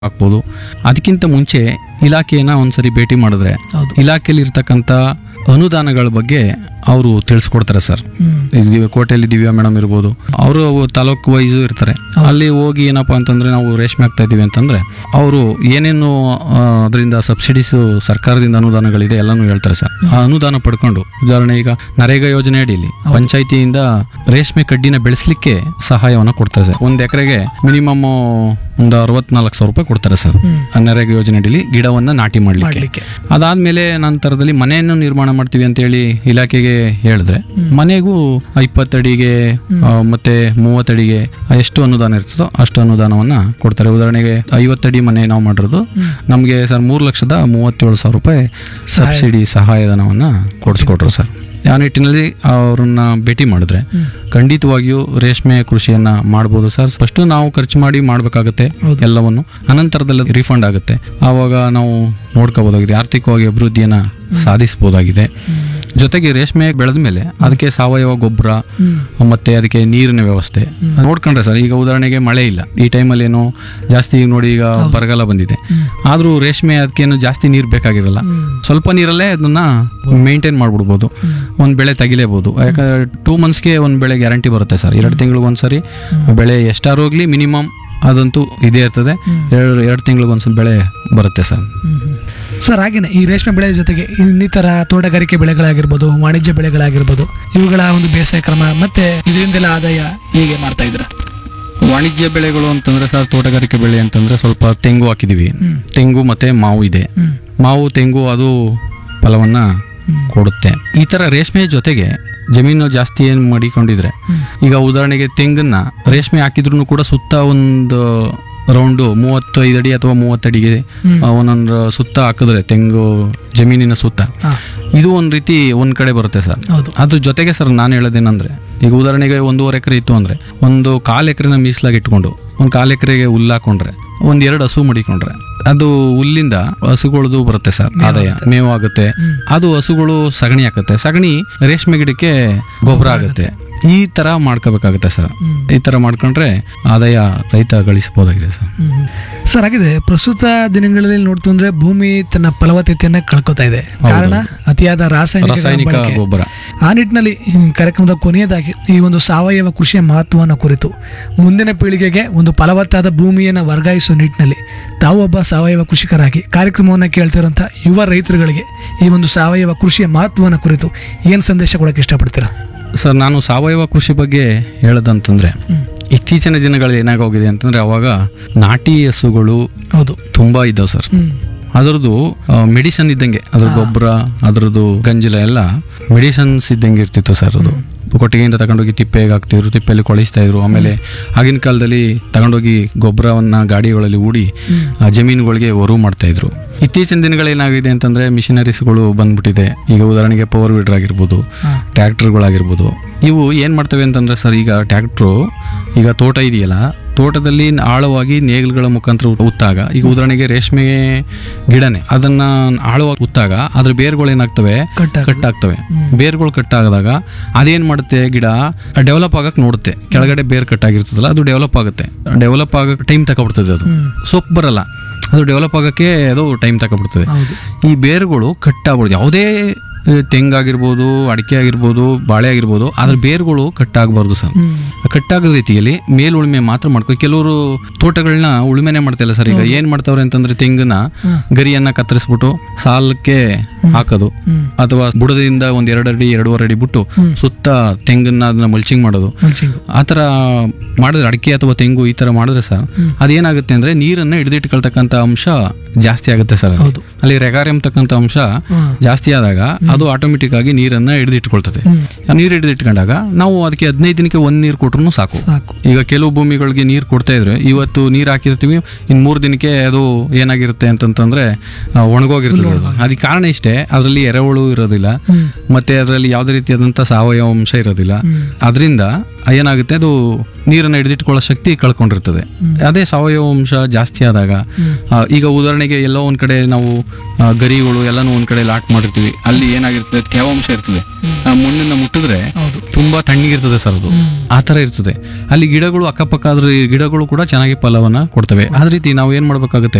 ಹಾಕ್ಬೋದು ಅದಕ್ಕಿಂತ ಮುಂಚೆ ಇಲಾಖೆಯನ್ನ ಒಂದ್ಸರಿ ಭೇಟಿ ಮಾಡಿದ್ರೆ ಹೌದು ಇಲಾಖೆಯಲ್ಲಿ ಇರ್ತಕ್ಕಂಥ ಅನುದಾನಗಳ ಬಗ್ಗೆ ಅವರು ತಿಳಿಸ್ಕೊಡ್ತಾರೆ ಸರ್ ಹ್ಮ್ ಇಲ್ಲಿ ಕೋಟೆಯಲ್ಲಿ ದಿವ್ಯಾ ಮೇಡಮ್ ಇರ್ಬೋದು ಅವರು ತಾಲೂಕು ವೈಸು ಇರ್ತಾರೆ ಅಲ್ಲಿ ಹೋಗಿ ಏನಪ್ಪಾ ಅಂತಂದ್ರೆ ನಾವು ರೇಷ್ಮೆ ಆಗ್ತಾ ಇದೀವಿ ಅಂತಂದ್ರೆ ಅವರು ಏನೇನು ಅದರಿಂದ ಸಬ್ಸಿಡೀಸ್ ಸರ್ಕಾರದಿಂದ ಅನುದಾನಗಳಿದೆ ಎಲ್ಲಾನು ಹೇಳ್ತಾರೆ ಸರ್ ಆ ಅನುದಾನ ಪಡ್ಕೊಂಡು ಉದಾಹರಣೆ ಈಗ ನರೇಗಾ ಯೋಜನೆ ಅಡಿಯಲ್ಲಿ ಪಂಚಾಯಿತಿಯಿಂದ ರೇಷ್ಮೆ ಕಡ್ಡಿನ ಬೆಳೆಸಲಿಕ್ಕೆ ಸಹಾಯವನ್ನು ಕೊಡ್ತಾರೆ ಸರ್ ಒಂದ್ ಎಕರೆಗೆ ಮಿನಿಮಮ್ ಒಂದು ಅರವತ್ನಾಲ್ಕು ಸಾವಿರ ರೂಪಾಯಿ ಕೊಡ್ತಾರೆ ಸರ್ ಹ್ಮ್ ಆ ನರೇಗಾ ಯೋಜನೆ ಅಡಿಯಲ್ಲಿ ಗಿಡವನ್ನ ನಾಟಿ ಮಾಡ್ಲಿಕ್ಕೆ ಮಾಡ್ಲಿಕ್ಕೆ ಅದಾದ್ಮೇಲೆ ನಂತರದಲ್ಲಿ ಮನೆಯನ್ನು ನಿರ್ಮಾಣ ಮಾಡ್ತೀವಿ ಅಂತ ಹೇಳಿ ಇಲಾಖೆಗೆ ಹೇಳಿದ್ರೆ ಮನೆಗೂ ಇಪ್ಪತ್ತಡಿಗೆ ಆ, ಮತ್ತೆ ಮೂವತ್ತಡಿಗೆ ಎಷ್ಟು ಅನುದಾನ ಇರ್ತದೋ ಅಷ್ಟು ಅನುದಾನವನ್ನ ಕೊಡ್ತಾರೆ ಉದಾಹರಣೆಗೆ ಐವತ್ತಡಿ ಮನೆ ನಾವು ಮಾಡಿರೋದು ನಮಗೆ ಸರ್ ಮೂರು ಲಕ್ಷದ ಮೂವತ್ತೇಳು ಸಾವಿರ ರೂಪಾಯಿ ಸಬ್ಸಿಡಿ ಸಹಾಯಧನವನ್ನ ಕೊಡಿಸ್ಕೊಟ್ರು ಸರ್ ಆ ನಿಟ್ಟಿನಲ್ಲಿ ಅವ್ರನ್ನ ಭೇಟಿ ಮಾಡಿದ್ರೆ ಖಂಡಿತವಾಗಿಯೂ ರೇಷ್ಮೆ ಕೃಷಿಯನ್ನ ಮಾಡ್ಬೋದು ಸರ್ ಫಸ್ಟ್ ನಾವು ಖರ್ಚು ಮಾಡಿ ಮಾಡ್ಬೇಕಾಗತ್ತೆ ಹೌದು. ಎಲ್ಲವನ್ನು ಅನಂತರದಲ್ಲಿ ರಿಫಂಡ್ ಆಗುತ್ತೆ ಆವಾಗ ನಾವು ನೋಡ್ಕೋಬಹುದಾಗಿದೆ ಆರ್ಥಿಕವಾಗಿ ಅಭಿವೃದ್ಧಿಯನ್ನ ಸಾಧಿಸಬಹುದಾಗಿದೆ ಜೊತೆಗೆ ರೇಷ್ಮೆ ಬೆಳೆದ ಮೇಲೆ ಅದಕ್ಕೆ ಸಾವಯವ ಗೊಬ್ಬರ ಹ್ಮ್ ಮತ್ತೆ ಅದಕ್ಕೆ ನೀರಿನ ವ್ಯವಸ್ಥೆ ನೋಡ್ಕೊಂಡ್ರೆ ಸರ್ ಈಗ ಉದಾಹರಣೆಗೆ ಮಳೆ ಇಲ್ಲ ಈ ಟೈಮಲ್ಲಿ ಏನೋ ಜಾಸ್ತಿ ಈಗ ನೋಡಿ ಈಗ ಬರಗಾಲ ಬಂದಿದೆ ಆದ್ರೂ ರೇಷ್ಮೆ ಅದಕ್ಕೇನು ಜಾಸ್ತಿ ನೀರು ಬೇಕಾಗಿರಲ್ಲ ಸ್ವಲ್ಪ ನೀರಲ್ಲೇ ಅದನ್ನ ಮೇಂಟೈನ್ ಮಾಡ್ಬಿಡ್ಬೋದು ಒಂದ್ ಬೆಳೆ ತೆಗಿಲೇಬಹುದು ಯಾಕಂದ್ರೆ ಟೂ ಮಂತ್ಸ್ಗೆ ಒಂದ್ ಬೆಳೆ ಗ್ಯಾರಂಟಿ ಬರುತ್ತೆ ಸರ್ ಎರಡು ತಿಂಗಳಿಗೆ ಒಂದ್ಸರಿ ಬೆಳೆ ಎಷ್ಟಾರು ಹೋಗ್ಲಿ ಮಿನಿಮಮ್ ಅದಂತೂ ಇದೇ ಇರ್ತದೆ ಎರಡು ಎರಡು ತಿಂಗಳಿಗೆ ಒಂದ್ಸಲ ಬೆಳೆ ಬರುತ್ತೆ ಸರ್ ಸರ್ ಹಾಗೇನೆ ಈ ರೇಷ್ಮೆ ಬೆಳೆ ಜೊತೆಗೆ ಇನ್ನಿತರ ತೋಟಗಾರಿಕೆ ಬೆಳೆಗಳಾಗಿರ್ಬೋದು ವಾಣಿಜ್ಯ ಬೆಳೆಗಳಾಗಿರ್ಬೋದು ಇವುಗಳ ಒಂದು ಬೇಸಾಯ ಕ್ರಮ ಮತ್ತೆ ಇದರಿಂದೆಲ್ಲ ಆದಾಯ ಹೇಗೆ ಮಾಡ್ತಾ ಇದ್ರ ವಾಣಿಜ್ಯ ಬೆಳೆಗಳು ಅಂತಂದ್ರೆ ಸರ್ ತೋಟಗಾರಿಕೆ ಬೆಳೆ ಅಂತಂದ್ರೆ ಸ್ವಲ್ಪ ತೆಂಗು ಹಾಕಿದೀವಿ ಹ್ಮ್. ತೆಂಗು ಮತ್ತೆ ಮಾವು ಇದೆ ಹ್ಮ್ ಮಾವು ತೆಂಗು ಅದು ಫಲವನ್ನ ಕೊಡುತ್ತೆ ಈ ತರ ರೇಷ್ಮೆ ಜೊತೆಗೆ ಜಮೀನು ಜಾಸ್ತಿ ಏನ್ ಮಾಡಿಕೊಂಡಿದ್ರೆ ಈಗ ಉದಾಹರಣೆಗೆ ತೆಂಗನ್ನ ರೇಷ್ಮೆ ಹಾಕಿದ್ರು ಕೂಡ ಸುತ್ತ ಒಂದು ರೌಂಡು ಮೂವತ್ತೈದು ಅಡಿ ಅಥವಾ ಮೂವತ್ತಡಿಗೆ ಆ, ಒಂದೊಂದು ಸುತ್ತ ಹಾಕಿದ್ರೆ ತೆಂಗು ಜಮೀನಿನ ಸುತ್ತ ಹಾ ಇದು ಒಂದ್ ರೀತಿ ಒಂದ್ ಕಡೆ ಬರುತ್ತೆ ಸರ್ ಹೌದು ಅದ್ರ ಜೊತೆಗೆ ಸರ್ ನಾನು ಹೇಳೋದೇನಂದ್ರೆ ಈಗ ಉದಾಹರಣೆಗೆ ಒಂದೂವರೆ ಎಕರೆ ಇತ್ತು ಅಂದ್ರೆ ಒಂದು ಕಾಲ್ ಎಕರೆನ ಮೀಸಲಾಗಿ ಇಟ್ಕೊಂಡು ಒಂದು ಕಾಲ್ ಎಕರೆಗೆ ಹುಲ್ಲು ಹಾಕೊಂಡ್ರೆ ಒಂದ್ ಎರಡು ಹಸು ಮಡಿಕೊಂಡ್ರೆ ಅದು ಹುಲ್ಲಿಂದ ಹಸುಗಳದು ಬರುತ್ತೆ ಸರ್ ಆದಾಯ ಮೇವು ಆಗುತ್ತೆ ಅದು ಹಸುಗಳು ಸಗಣಿ ಹಾಕುತ್ತೆ ಸಗಣಿ ರೇಷ್ಮೆ ಗಿಡಕ್ಕೆ ಗೊಬ್ಬರ ಆಗುತ್ತೆ ಈ ತರ ಮಾಡ್ಕೋಬೇಕಾಗುತ್ತೆ ಸರ್ ಹ್ಮ್. ಈ ತರ ಮಾಡ್ಕೊಂಡ್ರೆ ಆದಾಯ ರೈತ ಗಳಿಸಬಹುದಾಗಿದೆ ಸರ್ ಹ್ಮ್. ಸರ್ ಹಾಗಿದೆ ಪ್ರಸ್ತುತ ದಿನಗಳಲ್ಲಿ ನೋಡ್ತು ಅಂದ್ರೆ ಭೂಮಿ ತನ್ನ ಫಲವತ್ತತೆಯನ್ನ ಕಳ್ಕೊತಾ ಇದೆ ಕಾರಣ ಅತಿಯಾದ ರಾಸಾಯನಿಕ ರಾಸಾಯನಿಕ ಗೊಬ್ಬರ ಆ ನಿಟ್ಟಿನಲ್ಲಿ ಹ್ಮ್, ಕಾರ್ಯಕ್ರಮದ ಕೊನೆಯದಾಗಿ ಈ ಒಂದು ಸಾವಯವ ಕೃಷಿಯ ಮಹತ್ವವನ್ನು ಕುರಿತು ಮುಂದಿನ ಪೀಳಿಗೆಗೆ ಒಂದು ಫಲವತ್ತಾದ ಭೂಮಿಯನ್ನು ವರ್ಗಾಯಿಸುವ ನಿಟ್ಟಿನಲ್ಲಿ ತಾವು ಒಬ್ಬ ಸಾವಯವ ಕೃಷಿಕರಾಗಿ ಕಾರ್ಯಕ್ರಮವನ್ನು ಕೇಳ್ತಿರೋಂಥ ಯುವ ರೈತರುಗಳಿಗೆ ಈ ಒಂದು ಸಾವಯವ ಕೃಷಿಯ ಮಹತ್ವವನ್ನು ಕುರಿತು ಏನು ಸಂದೇಶ ಕೊಡಕ್ಕೆ ಇಷ್ಟಪಡ್ತೀರಾ ಸರ್ ನಾನು ಸಾವಯವ ಕೃಷಿ ಬಗ್ಗೆ ಹೇಳೋದಂತಂದ್ರೆ ಹ್ಮ್. ಇತ್ತೀಚಿನ ದಿನಗಳಲ್ಲಿ ಏನಾಗೋಗಿದೆ ಅಂತಂದ್ರೆ ಅವಾಗ ನಾಟಿ ಹಸುಗಳು ಹೌದು ತುಂಬಾ ಇದ್ದಾವೆ ಸರ್ ಹ್ಮ್ ಅದರದ್ದು ಮೆಡಿಸನ್ ಇದ್ದಂಗೆ ಅದ್ರ ಗೊಬ್ಬರ ಅದರದ್ದು ಗಂಜಲ ಎಲ್ಲ ಮೆಡಿಸನ್ಸ್ ಇದ್ದಂಗೆ ಇರ್ತಿತ್ತು ಸರ್ ಅದು ಕೊಟ್ಟಿಗೆಯಿಂದ ತಗೊಂಡೋಗಿ ತಿಪ್ಪೆಗೆ ಹಾಕ್ತಿದ್ರು ತಿಪ್ಪೆಯಲ್ಲಿ ಕೊಳಿಸ್ತಾ ಇದ್ರು ಆಮೇಲೆ ಆಗಿನ ಕಾಲದಲ್ಲಿ ತಗೊಂಡೋಗಿ ಗೊಬ್ಬರವನ್ನ ಗಾಡಿಗಳಲ್ಲಿ ಹೂಡಿ ಆ ಜಮೀನುಗಳಿಗೆ ಒರು ಮಾಡ್ತಾ ಇದ್ರು ಇತ್ತೀಚಿನ ದಿನಗಳೇನಾಗಿದೆ ಅಂತಂದ್ರೆ ಮಿಷನರೀಸ್ಗಳು ಬಂದ್ಬಿಟ್ಟಿದೆ ಈಗ ಉದಾಹರಣೆಗೆ ಪವರ್ ವೀಡರ್ ಆಗಿರ್ಬೋದು ಹಾ. ಟ್ರ್ಯಾಕ್ಟರ್ಗಳಾಗಿರ್ಬೋದು ಇವು ಏನು ಮಾಡ್ತವೆ ಅಂತಂದ್ರೆ ಸರ್ ಈಗ ಟ್ರ್ಯಾಕ್ಟ್ರು ಈಗ ತೋಟ ಇದೆಯಲ್ಲ ತೋಟದಲ್ಲಿ ಆಳವಾಗಿ ನೇಗಿಲುಗಳ ಮುಖಾಂತರ ಉತ್ತಾಗ ಈಗ ಉದಾಹರಣೆಗೆ ರೇಷ್ಮೆ ಗಿಡನೆ ಅದನ್ನ ಆಳವಾಗಿ ಉತ್ತಾಗ ಅದ್ರ ಬೇರುಗಳು ಏನಾಗ್ತವೆ ಕಟ್ಟಾಗ ಕಟ್ಟಾಗ್ತವೆ ಬೇರುಗಳು ಕಟ್ಟಾಗದಾಗ ಅದೇನ್ ಮಾಡುತ್ತೆ ಗಿಡ ಡೆವಲಪ್ ಆಗಕ್ ನೋಡುತ್ತೆ ಕೆಳಗಡೆ ಬೇರ್ ಕಟ್ಟಾಗಿರ್ತದಲ್ಲ ಅದು ಡೆವಲಪ್ ಆಗುತ್ತೆ ಡೆವಲಪ್ ಆಗಕ್ಕೆ ಟೈಮ್ ತಗೊಬಿಡ್ತದೆ ಅದು ಹ್ಮ್ ಸೊಪ್ಪು ಬರಲ್ಲ ಅದು ಡೆವಲಪ್ ಆಗಕ್ಕೆ ಅದು ಟೈಮ್ ತಗೊಬಿಡ್ತದೆ ಹೌದು ಈ ಬೇರುಗಳು ಕಟ್ಟಾಗ್ಬಿಡುದು ಯಾವುದೇ ಆ, ತೆಂಗಾಗಿರ್ಬೋದು ಅಡಿಕೆ ಆಗಿರ್ಬೋದು ಬಾಳೆ ಆಗಿರ್ಬೋದು ಅದ್ರ ಬೇರುಗಳು ಕಟ್ಟಾಗಬಾರ್ದು ಸರ್ ಹ್ಮ್ ಕಟ್ಟಾಗದ ರೀತಿಯಲ್ಲಿ ಮೇಲುಳುಮೆ ಮಾತ್ರ ಮಾಡ್ಕೊ ಕೆಲವರು ತೋಟಗಳನ್ನ ಉಳುಮೆನೆ ಮಾಡ್ತಿಲ್ಲ ಸರ್ ಈಗ ಏನ್ ಮಾಡ್ತಾವ್ರೆ ಅಂತಂದ್ರೆ ತೆಂಗನ್ನ ಗರಿಯನ್ನ ಕತ್ತರಿಸ್ಬಿಟ್ಟು ಸಾಲಕ್ಕೆ ಹಾಕೋದು ಹ್ಮ್ ಅಥವಾ ಬುಡದಿಂದ ಒಂದ್ ಎರಡು ಅಡಿ ಎರಡೂವರೆ ಅಡಿ ಬಿಟ್ಟು ಸುತ್ತ ತೆಂಗನ್ನ ಅದನ್ನ ಮಲ್ಚಿಂಗ್ ಮಾಡೋದು ಮಲ್ಚಿಂಗ್ ಆ ಥರ ಮಾಡಿದ್ರೆ ಅಡಿಕೆ ಅಥವಾ ತೆಂಗು ಈ ಥರ ಮಾಡಿದ್ರೆ ಸರ್ ಅದೇನಾಗುತ್ತೆ ಅಂದ್ರೆ ನೀರನ್ನ ಹಿಡಿದಿಟ್ಕೊಳ್ತಕ್ಕಂಥ ಅಂಶ ಜಾಸ್ತಿ ಆಗುತ್ತೆ ಸರ್ ಅಲ್ಲಿ. ಹೌದು. ಅಲ್ಲಿ ರೆಗಾರಿಯಂ ತಕ್ಕಂಥ ಅಂಶ ಹ್ಮ್. ಜಾಸ್ತಿ ಆದಾಗ ಅದು ಆಟೋಮೆಟಿಕ್ ಆಗಿ ನೀರನ್ನ ಹಿಡಿದಿಟ್ಕೊಳ್ತದೆ ಹ್ಮ್ ಆ ನೀರು ಹಿಡಿದಿಟ್ಕೊಂಡಾಗ ನಾವು ಅದಕ್ಕೆ ಹದಿನೈದು ದಿನಕ್ಕೆ ಒಂದ್ ನೀರು ಕೊಟ್ರು ಸಾಕು ಸಾಕು ಈಗ ಕೆಲವು ಭೂಮಿಗಳಿಗೆ ನೀರು ಕೊಡ್ತಾ ಇದ್ರೆ ಇವತ್ತು ನೀರು ಹಾಕಿರ್ತೀವಿ ಇನ್ ಮೂರು ದಿನಕ್ಕೆ ಅದು ಏನಾಗಿರುತ್ತೆ ಅಂತಂತಂದ್ರೆ ಆ, ಒಣಗೋಗಿರ್ತದೆ ಅದು. ಅದಕ್ಕೆ ಕಾರಣ ಇಷ್ಟೇ ಅದರಲ್ಲಿ ಎರೆಹುಳು ಇರೋದಿಲ್ಲ ಹ್ಮ್ ಮತ್ತೆ ಅದರಲ್ಲಿ ಯಾವುದೇ ರೀತಿಯಾದಂಥ ಸಾವಯವ ಅಂಶ ಇರೋದಿಲ್ಲ ಹ್ಮ್. ಅದರಿಂದ ಏನಾಗುತ್ತೆ ಅದು ನೀರನ್ನು ಹಿಡಿದಿಟ್ಕೊಳ್ಳೋ ಶಕ್ತಿ ಕಳ್ಕೊಂಡಿರ್ತದೆ ಅದೇ ಸಾವಯವ ಅಂಶ ಜಾಸ್ತಿ ಆದಾಗ ಆ, ಈಗ ಉದಾಹರಣೆಗೆ ಎಲ್ಲೋ ಒಂದ್ ಕಡೆ ನಾವು ಆ, ಗರಿಗಳು ಎಲ್ಲಾನು ಒಂದ್ ಕಡೆ ಲಾಟ್ ಮಾಡಿರ್ತೀವಿ ಅಲ್ಲಿ ಏನಾಗಿರ್ತದೆ ತೇವಾಂಶ ಇರ್ತದೆ ಆ ಮಣ್ಣನ್ನ ಮುಟ್ಟಿದ್ರೆ ಹೌದು ತುಂಬಾ ತಣ್ಣಗಿರ್ತದೆ ಸರ್ ಅದು ಆ ತರ ಇರ್ತದೆ ಅಲ್ಲಿ ಗಿಡಗಳು ಅಕ್ಕಪಕ್ಕ ಅದ್ರ ಗಿಡಗಳು ಕೂಡ ಚೆನ್ನಾಗಿ ಫಲವನ್ನ ಕೊಡ್ತವೆ ಅದೇ ರೀತಿ ನಾವು ಏನ್ ಮಾಡ್ಬೇಕಾಗುತ್ತೆ